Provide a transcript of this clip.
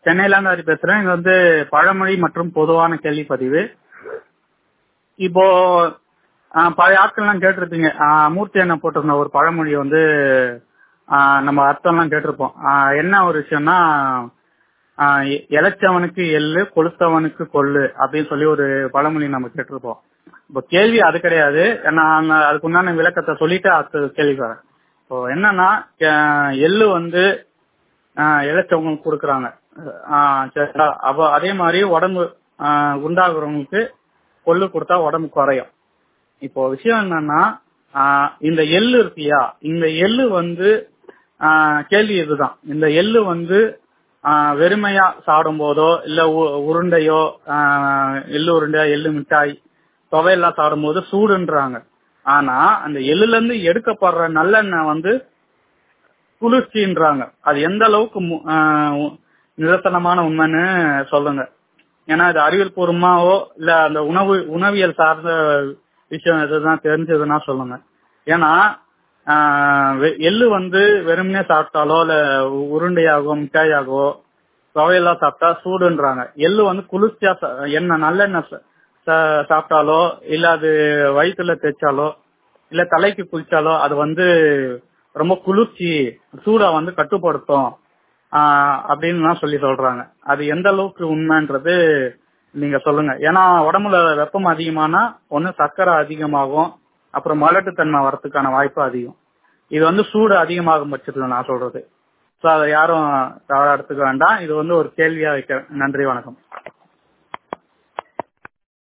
சென்னையில இருந்து ஹரி பேசுறேன் இது வந்து பழமொழி மற்றும் பொதுவான கேள்வி பதிவு இப்போ ஆஹ், பழைய ஆட்கள்லாம் கேட்டிருப்பீங்க ஆஹ், மூர்த்தி என்ன போட்டிருந்த ஒரு பழமொழி வந்து ஆஹ், நம்ம அர்த்தம்லாம் கேட்டிருப்போம் ஆஹ், என்ன ஒரு விஷயம்னா ஆஹ், எ- இளைச்சவனுக்கு எள்ளு கொளுத்தவனுக்கு கொள்ளு அப்படின்னு சொல்லி ஒரு பழமொழி நம்ம கேட்டிருப்போம் இப்போ கேள்வி அது கிடையாது நான் அதுக்கு உண்டான விளக்கத்தை சொல்லிட்டு அடுத்த கேள்வி வரேன் இப்போ என்னன்னா அஹ், எள்ளு வந்து ஆஹ் இளைச்சவங்களுக்கு கொடுக்குறாங்க ஆஹ் சரிங்களா அப்போ அதே மாதிரி உடம்பு ஆஹ் குண்டாகிறவங்களுக்கு கொள்ளு கொடுத்தா உடம்பு குறையும் இப்போ விஷயம் என்னன்னா ஆஹ் இந்த எள்ளு இருக்கியா இந்த எள்ளு வந்து ஆஹ் கேள்வி இதுதான் இந்த எள்ளு வந்து ஆஹ் வெறுமையா சாப்பிடும் போதோ இல்ல உ- உருண்டையோ ஆஹ் எள்ளு உருண்டையா எள்ளு மிட்டாய் துவையெல்லாம் சாப்பிடும் போது சூடுன்றாங்க ஆனா அந்த எள்ளுல இருந்து எடுக்கப்படுற நல்லெண்ணெய் வந்து குளிர்ச்சின்றாங்க அது எந்த அளவுக்கு மு- ஆஹ் உ- நிதர்சனமான உண்மைன்னு சொல்லுங்க ஏன்னா இது அறிவியல் பூர்வமாவோ இல்ல அந்த உணவு உணவியல் சார்ந்த விஷயம் எதுதான் தெரிஞ்சதுன்னா சொல்லுங்க ஏன்னா ஆஹ் வெ- எள்ளு வந்து வெறுமனே சாப்பிட்டாலோ இல்ல உ- உருண்டையாகவோ மிட்டாயாகவோ துவையெல்லாம் சாப்பிட்டா சூடுன்றாங்க எள்ளு வந்து குளிர்ச்சியா சா- எண்ணெய் நல்லெண்ணெய் சா- சா- சாப்பிட்டாலோ இல்ல அது வயிற்றுல தேய்ச்சாலோ இல்ல தலைக்கு குளிச்சாலோ அது வந்து ரொம்ப குளிர்ச்சி சூடா வந்து கட்டுப்படுத்தும் ஆஹ் அப்படின்னு தான் சொல்லி சொல்றாங்க அது எந்த அளவுக்கு உண்மைன்றது நீங்க சொல்லுங்க ஏன்னா உடம்புல வெப்பம் அதிகமானா ஒண்ணு சர்க்கரை அதிகமாகும் அப்புறம் மலட்டுத்தன்மை வரதுக்கான வாய்ப்பு அதிகம் இது வந்து சூடு அதிகமாகும் பட்சத்துல நான் சொல்றது சோ அதை யாரும் தவறா எடுத்துக்க வேண்டாம் இது வந்து ஒரு கேள்வியா வைக்க நன்றி வணக்கம்